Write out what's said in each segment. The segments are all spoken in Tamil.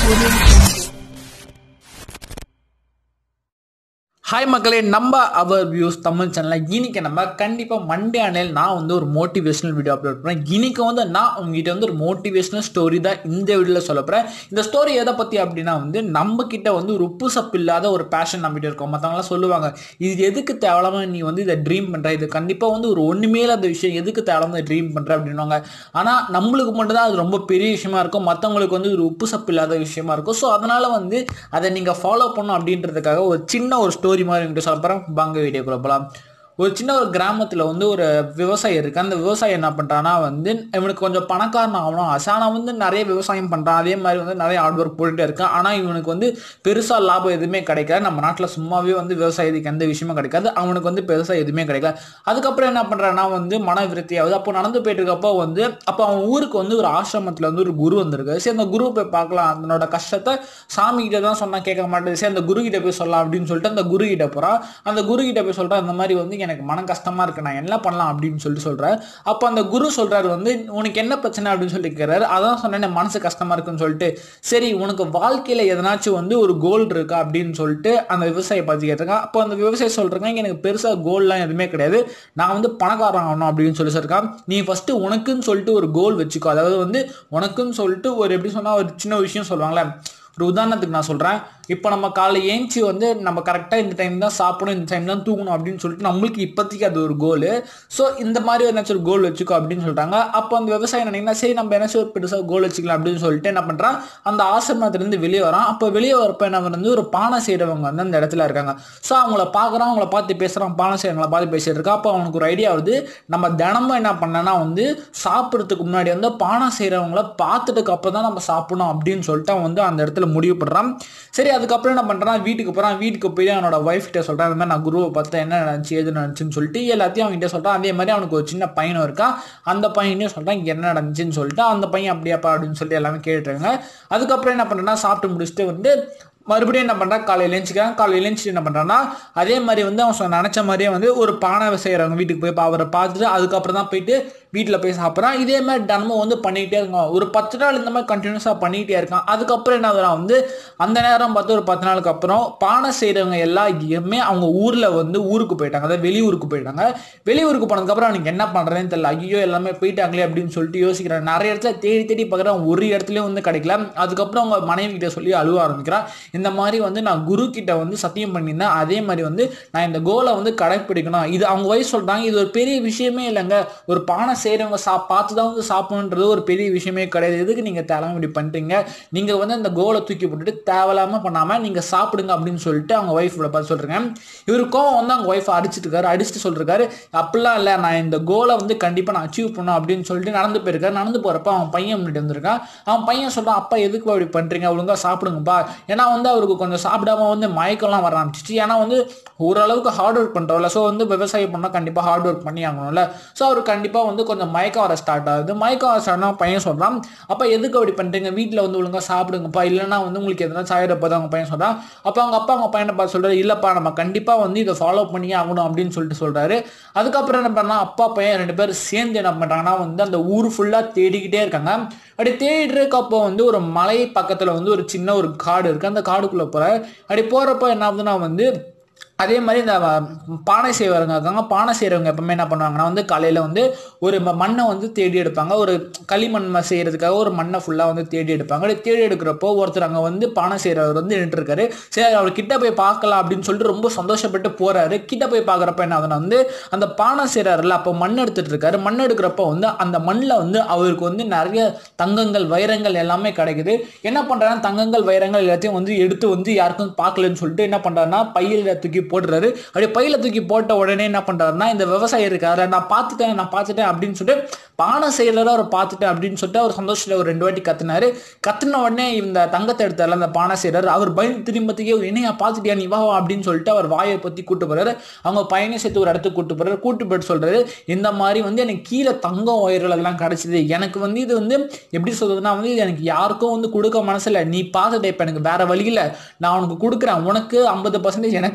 ஹாய் மக்களே நம்ம அவர் வியூஸ் தமிழ் சேனலில் இன்னைக்கு நம்ம கண்டிப்பாக மண்டே அணையில் நான் வந்து ஒரு மோட்டிவேஷனல் வீடியோ அப்லோட் பண்ணேன் இன்னைக்கு வந்து நான் உங்ககிட்ட வந்து ஒரு மோட்டிவேஷனல் ஸ்டோரி தான் இந்த வீடியோவில் சொல்ல போகிறேன் இந்த ஸ்டோரி எதை பற்றி அப்படின்னா வந்து நம்ம கிட்ட வந்து ஒரு உப்பு சப்பு இல்லாத ஒரு பேஷன் நம்மகிட்ட இருக்கும் மற்றவங்களாம் சொல்லுவாங்க இது எதுக்கு தேவலாம நீ வந்து இதை ட்ரீம் பண்ணுற இது கண்டிப்பாக வந்து ஒரு ஒன்றுமே இல்லாத விஷயம் எதுக்கு தேவலாம ட்ரீம் பண்ணுற அப்படின்வாங்க ஆனால் நம்மளுக்கு மட்டும்தான் அது ரொம்ப பெரிய விஷயமா இருக்கும் மற்றவங்களுக்கு வந்து ஒரு உப்பு சப்பு இல்லாத விஷயமா இருக்கும் ஸோ அதனால் வந்து அதை நீங்கள் ஃபாலோ பண்ணணும் அப்படின்றதுக்காக ஒரு சின்ன ஒரு ஸ்டோரி மாதிரி உங்கள்கிட்ட சொல்ல போகிறேன் பாங்க வீடியோக்குள்ள போகலாம் ஒரு சின்ன ஒரு கிராமத்தில் வந்து ஒரு விவசாயி இருக்கு அந்த விவசாயி என்ன பண்ணுறான்னா வந்து இவனுக்கு கொஞ்சம் பணக்காரன் ஆகணும் ஆசை ஆனால் வந்து நிறைய விவசாயம் பண்ணுறான் அதே மாதிரி வந்து நிறைய ஹார்ட் ஒர்க் போட்டுட்டே இருக்கான் ஆனால் இவனுக்கு வந்து பெருசாக லாபம் எதுவுமே கிடைக்காது நம்ம நாட்டில் சும்மாவே வந்து விவசாயத்துக்கு எந்த விஷயமும் கிடைக்காது அவனுக்கு வந்து பெருசாக எதுவுமே கிடைக்கல அதுக்கப்புறம் என்ன பண்ணுறான்னா வந்து மன விருத்தி ஆகுது அப்போ நடந்து போயிட்டு இருக்கப்போ வந்து அப்போ அவன் ஊருக்கு வந்து ஒரு ஆசிரமத்தில் வந்து ஒரு குரு வந்திருக்கு சரி அந்த குரு போய் பார்க்கலாம் அதனோட கஷ்டத்தை சாமி கிட்ட தான் சொன்னா கேட்க மாட்டேது சரி அந்த குரு கிட்ட போய் சொல்லலாம் அப்படின்னு சொல்லிட்டு அந்த குரு கிட்ட போறான் அந்த குரு கிட்ட போய் சொல்றான் இந்த மாதிரி வந்து எனக்கு மன கஷ்டமா இருக்கு நான் என்ன பண்ணலாம் அப்படின்னு சொல்லிட்டு சொல்றேன் அப்போ அந்த குரு சொல்றாரு வந்து உனக்கு என்ன பிரச்சனை அப்படின்னு சொல்லி கேட்கிறாரு அதான் சொன்னேன் மனசு கஷ்டமா இருக்குன்னு சொல்லிட்டு சரி உனக்கு வாழ்க்கையில எதனாச்சும் வந்து ஒரு கோல் இருக்கா அப்படின்னு சொல்லிட்டு அந்த விவசாயி பார்த்து கேட்டிருக்கான் அப்போ அந்த விவசாயி சொல்றாங்க எனக்கு பெருசா கோல்லாம் எதுவுமே கிடையாது நான் வந்து பணக்காரன் ஆகணும் அப்படின்னு சொல்லி சொல்லிருக்கான் நீ ஃபர்ஸ்ட் உனக்குன்னு சொல்லிட்டு ஒரு கோல் வச்சுக்கோ அதாவது வந்து உனக்குன்னு சொல்லிட்டு ஒரு எப்படி சொன்னா ஒரு சின்ன விஷயம் சொல்லுவாங்களே ஒரு உதாரணத்துக்கு நான் சொல்கிறேன் இப்போ நம்ம காலைல ஏஞ்சி வந்து நம்ம கரெக்டாக இந்த டைம் தான் சாப்பிடணும் இந்த டைம் தான் தூங்கணும் அப்படின்னு சொல்லிட்டு நம்மளுக்கு இப்போதைக்கு அது ஒரு கோல் ஸோ இந்த மாதிரி ஏதாச்சும் ஒரு கோல் வச்சுக்கோ அப்படின்னு சொல்கிறாங்க அப்போ அந்த விவசாயம் நினைங்கன்னா சரி நம்ம ஏதாச்சும் ஒரு பெருசாக கோல் வச்சுக்கலாம் அப்படின்னு சொல்லிட்டு என்ன பண்ணுறான் அந்த ஆசிரமத்துலேருந்து வெளியே வரான் அப்போ வெளியே வரப்போ என்ன வந்து ஒரு பானை செய்கிறவங்க வந்து அந்த இடத்துல இருக்காங்க ஸோ அவங்கள பார்க்குறான் அவங்கள பார்த்து பேசுகிறான் பானை செய்கிறவங்கள பார்த்து பேசிட்டு இருக்கா அப்போ அவனுக்கு ஒரு ஐடியா வருது நம்ம தினமும் என்ன பண்ணனா வந்து சாப்பிட்றதுக்கு முன்னாடி வந்து பானை செய்கிறவங்கள பார்த்துட்டுக்கு அப்புறம் தான் நம்ம சாப்பிடணும் அப்படின்னு சொல்லிட்டு அவன் வந்து அந்த இடத்துல முடிவு பண்ணுறான் சரி அதுக்கப்புறம் என்ன பண்ணுறான் வீட்டுக்கு போகிறான் வீட்டுக்கு போய் அவனோட ஒய்ஃப் கிட்ட சொல்கிறான் இந்த மாதிரி நான் குருவை பார்த்தா என்ன நினச்சி எது நினச்சுன்னு சொல்லிட்டு எல்லாத்தையும் அவன்கிட்ட சொல்கிறான் அதே மாதிரி அவனுக்கு ஒரு சின்ன பையனும் இருக்கான் அந்த பையனையும் சொல்கிறான் இங்கே என்ன நடந்துச்சுன்னு சொல்லிட்டு அந்த பையன் அப்படியாப்பா அப்படின்னு சொல்லி எல்லாமே கேட்டுருங்க அதுக்கப்புறம் என்ன பண்ணுறேன்னா சாப்பிட்டு முடிச்சுட்டு வந்து மறுபடியும் என்ன பண்ணுறான் காலையில் எழுச்சிக்கிறான் காலையில் எழுந்துச்சு என்ன பண்ணுறான்னா அதே மாதிரி வந்து அவன் சொ- நினைச்ச மாதிரியே வந்து ஒரு பானை செய்கிறவங்க வீட்டுக்கு போய் பா- அவரை பார்த்துட்டு அதுக்கப்புறம் தான் போயிட்டு வீட்டில் போய் சாப்பிட்றான் இதே மாதிரி தினமும் வந்து பண்ணிக்கிட்டே இருக்கான் ஒரு பத்து நாள் இந்த மாதிரி கண்டினியூஸாக பண்ணிக்கிட்டே இருக்கான் அதுக்கப்புறம் என்ன ஆகுறான் வந்து அந்த நேரம் பார்த்து ஒரு பத்து நாளுக்கு அப்புறம் பானை செய்கிறவங்க எல்லாருமே அவங்க ஊரில் வந்து ஊருக்கு போயிட்டாங்க அதாவது வெளியூருக்கு போயிட்டாங்க வெளியூருக்கு போனதுக்கப்புறம் அவனுக்கு என்ன பண்ணுறதுன்னு தெரியல ஐயோ எல்லாமே போயிட்டாங்களே அப்படின்னு சொல்லிட்டு யோசிக்கிறான் நிறைய இடத்துல தேடி தேடி பார்க்குறான் ஒரு இடத்துலையும் வந்து கிடைக்கல அதுக்கப்புறம் அவங்க மனைவி கிட்ட சொல்லி அழுவ ஆரம்பிக்கிறான் இந்த மாதிரி வந்து நான் குரு கிட்ட வந்து சத்தியம் பண்ணியிருந்தேன் அதே மாதிரி வந்து நான் இந்த கோலை வந்து கடைப்பிடிக்கணும் இது அவங்க வயசு சொல்றாங்க இது ஒரு பெரிய விஷயமே இல்லைங்க ஒரு பானை செய்கிறவங்க சா பார்த்து தான் வந்து சாப்பிடணுன்றது ஒரு பெரிய விஷயமே கிடையாது எதுக்கு நீங்கள் தேவையில்லாம இப்படி பண்ணுறீங்க நீங்கள் வந்து அந்த கோலை தூக்கி போட்டுட்டு தேவையில்லாம பண்ணாமல் நீங்கள் சாப்பிடுங்க அப்படின்னு சொல்லிட்டு அவங்க ஒய்ஃபோட பார்த்து சொல்கிறேன் இவர் கோவம் வந்து அவங்க ஒய்ஃபை அடிச்சிட்டு இருக்காரு அடிச்சுட்டு சொல்லிருக்காரு அப்படிலாம் இல்லை நான் இந்த கோலை வந்து கண்டிப்பாக நான் அச்சீவ் பண்ணணும் அப்படின்னு சொல்லிட்டு நடந்து போயிருக்காரு நடந்து போகிறப்ப அவன் பையன் முன்னாடி வந்திருக்கான் அவன் பையன் சொல்கிறான் அப்பா எதுக்கு இப்படி பண்ணுறீங்க ஒழுங்கா சாப்பிடுங்கப்பா ஏன்னா வந்து அவருக்கு கொஞ்சம் சாப்பிடாம வந்து மயக்கம்லாம் வர ஆரம்பிச்சிச்சு ஏன்னா வந்து ஓரளவுக்கு ஹார்ட் ஒர்க் பண்ணுறோம்ல ஸோ வந்து விவசாயம் பண்ணால் கண்டிப்பாக ஹார்ட் ஒர்க் பண்ணி ஆகணும்ல ஸோ அவர் கண்டிப்பாக வந்து கொஞ்சம் மயக்கம் வர ஸ்டார்ட் ஆகுது மயக்கம் வர ஸ்டார்ட் பையன் சொல்கிறான் அப்போ எதுக்கு அப்படி பண்ணுறீங்க வீட்டில் வந்து ஒழுங்கா சாப்பிடுங்கப்பா இல்லைன்னா வந்து உங்களுக்கு எதனா சாயிடப்போ அவங்க பையன் சொல்கிறான் அப்போ அவங்க அப்பா அவங்க பையனை பார்த்து சொல்கிறாரு இல்லைப்பா நம்ம கண்டிப்பாக வந்து இதை ஃபாலோ பண்ணி ஆகணும் அப்படின்னு சொல்லிட்டு சொல்கிறாரு அதுக்கப்புறம் என்ன பண்ணலாம் அப்பா பையன் ரெண்டு பேரும் சேர்ந்து என்ன பண்ணுறாங்கன்னா வந்து அந்த ஊர் ஃபுல்லாக தேடிக்கிட்டே இருக்காங்க அப்படி தேடிட்டு இருக்கப்போ வந்து ஒரு மலை பக்கத்தில் வந்து ஒரு சின்ன ஒரு காடு இருக்குது அந்த காடுக்குள்ளே போகிற அப்படி போகிறப்ப என்ன ஆகுதுன்னா வந்து அதே மாதிரி இந்த வ- பானை செய்வரங்க இருக்காங்க பானை செய்கிறவங்க எப்பவுமே என்ன பண்ணுவாங்கன்னா வந்து காலையில் வந்து ஒரு ம- மண்ணை வந்து தேடி எடுப்பாங்க ஒரு களிமண் ம- செய்யறதுக்காக ஒரு மண்ணை ஃபுல்லாக வந்து தேடி எடுப்பாங்க அப்படி தேடி எடுக்கிறப்போ ஒருத்தர் அங்கே வந்து பானை செய்கிறவர் வந்து நின்றுட்டு இருக்காரு சரி அவர் கிட்ட போய் பார்க்கலாம் அப்படின்னு சொல்லிட்டு ரொம்ப சந்தோஷப்பட்டு போறாரு கிட்ட போய் பார்க்குறப்ப என்ன ஆகுதுன்னா வந்து அந்த பானை செய்கிறாருல அப்போ மண் எடுத்துட்டு இருக்காரு மண் எடுக்கிறப்போ வந்து அந்த மண்ணில் வந்து அவருக்கு வந்து நிறைய தங்கங்கள் வைரங்கள் எல்லாமே கிடைக்குது என்ன பண்ணுறாருன்னா தங்கங்கள் வைரங்கள் எல்லாத்தையும் வந்து எடுத்து வந்து யாருக்கும் பார்க்கலன்னு சொல்லிட்டு என்ன பண்ணுறாருன்னா பையில தூக்கி போட்டுறாரு அப்படியே பையில தூக்கி போட்ட உடனே என்ன பண்ணுறாருன்னா இந்த விவசாயி இருக்காரு நான் பார்த்துட்டேன் நான் பார்த்துட்டேன் அப்படின்னு சொல்லிட்டு பானை செய்யலதான் அவர் பார்த்துட்டேன் அப்படின்னு சொல்லிட்டு அவர் சந்தோஷத்தில் ஒரு ரெண்டு வாட்டி கத்துனாரு கத்துன உடனே இந்த தங்கத்தை எடுத்தார்ல அந்த பானை செய்கிறார் அவர் பயந்து திரும்பத்துக்கே என்னையா பார்த்துட்டியா நீ வா வா அப்படின்னு சொல்லிட்டு அவர் வாயை பற்றி கூட்டு போறாரு அவங்க பையனை சேர்த்து ஒரு இடத்துக்கு கூட்டு போறாரு கூட்டு போயிட்டு சொல்றாரு இந்த மாதிரி வந்து எனக்கு கீழே தங்கம் ஒயர்கள் எல்லாம் கிடைச்சிது எனக்கு வந்து இது வந்து எப்படி சொல்றதுன்னா வந்து இது எனக்கு யாருக்கும் வந்து கொடுக்க மனசில்ல நீ பார்த்துட்ட இப்போ எனக்கு வேற வழி இல்லை நான் உனக்கு கொடுக்குறேன் உனக்கு ஐம்பது பர்சன்டேஜ் எனக்கு ஐம்பது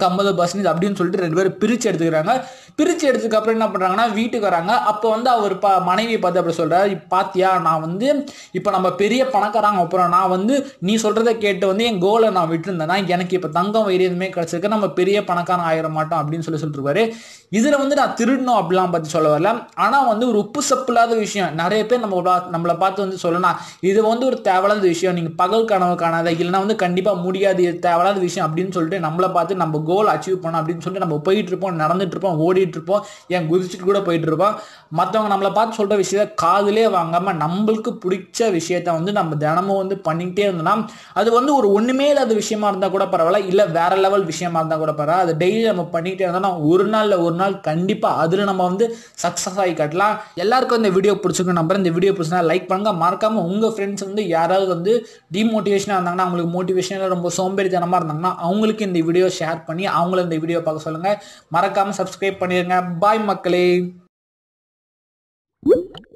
பர்சன்டேஜ் அப்படின்னு சொல்லிட்டு ரெண்டு பேரும் பிரித்து எடுத்துக்கிறாங்க பிரித்து எடுத்ததுக்கு அப்புறம் என்ன பண்ணுறாங்கன்னா வீட்டுக்கு வராங்க அப்போ வந்து அவர் ப மனைவியை பார்த்து அப்படி சொல்கிறார் பாத்தியா நான் வந்து இப்போ நம்ம பெரிய பணக்காரங்க அப்புறம் நான் வந்து நீ சொல்கிறத கேட்டு வந்து என் கோலை நான் விட்டுருந்தேன்னா எனக்கு இப்போ தங்கம் வயிறு எதுவுமே கிடச்சிருக்கு நம்ம பெரிய பணக்காரன் ஆயிட மாட்டோம் அப்படின்னு சொல்லி சொல்லிருப்பாரு இதில் வந்து நான் திருடணும் அப்படிலாம் பற்றி சொல்ல வரல ஆனால் வந்து ஒரு உப்பு சப்பு இல்லாத விஷயம் நிறைய பேர் நம்ம பா- நம்மளை பார்த்து வந்து சொல்லலாம் இது வந்து ஒரு தேவையில்லாத விஷயம் நீங்கள் பகல் கனவு காணாத இல்லைன்னா வந்து கண்டிப்பாக முடியாது இது தேவையில்லாத விஷயம் அப்படின்னு சொல்லிட்டு நம்மளை பார்த்து நம்ம கோல் அச்சீவ் பண்ணோம் அப்படின்னு சொல்லிட்டு நம்ம போயிட்டு இருப்போம் நடந்துட்டு இருப்போம் ஓடிட்டு இருப்போம் ஏன் குதிச்சுட்டு கூட போயிட்டு இருப்போம் மற்றவங்க நம்மளை பார்த்து சொல்கிற விஷயத்த காதுலே வாங்காமல் நம்மளுக்கு பிடிச்ச விஷயத்த வந்து நம்ம தினமும் வந்து பண்ணிக்கிட்டே இருந்தோம்னா அது வந்து ஒரு ஒன்றுமே இல்லாத விஷயமா இருந்தால் கூட பரவாயில்ல இல்லை வேற லெவல் விஷயமா இருந்தால் கூட பரவாயில்ல அது டெய்லி நம்ம பண்ணிக்கிட்டே இருந்தோம்னா ஒரு நாள்ல ஒரு நாள் கண்டிப்பாக அதில் நம்ம வந்து சக்ஸஸ் ஆகி காட்டலாம் எல்லாருக்கும் இந்த வீடியோ பிடிச்சிருக்கு நம்புறேன் இந்த வீடியோ பிடிச்சினா லைக் பண்ணுங்க மறக்காம உங்க ஃப்ரெண்ட்ஸ் வந்து யாராவது வந்து டிமோட்டிவேஷனாக இருந்தாங்கன்னா அவங்களுக்கு மோட்டிவேஷனில் ரொம்ப சோம்பேறித்தனமாக இருந்தாங்கன்னா அவங்களுக்கு இந்த வீடியோ ஷேர் பண்ணி அவங்கள இந்த வீடியோ பார்க்க சொல்லுங்க மறக்காம சப்ஸ்கிரைப் பண்ணிடுங்க பாய் மக்களே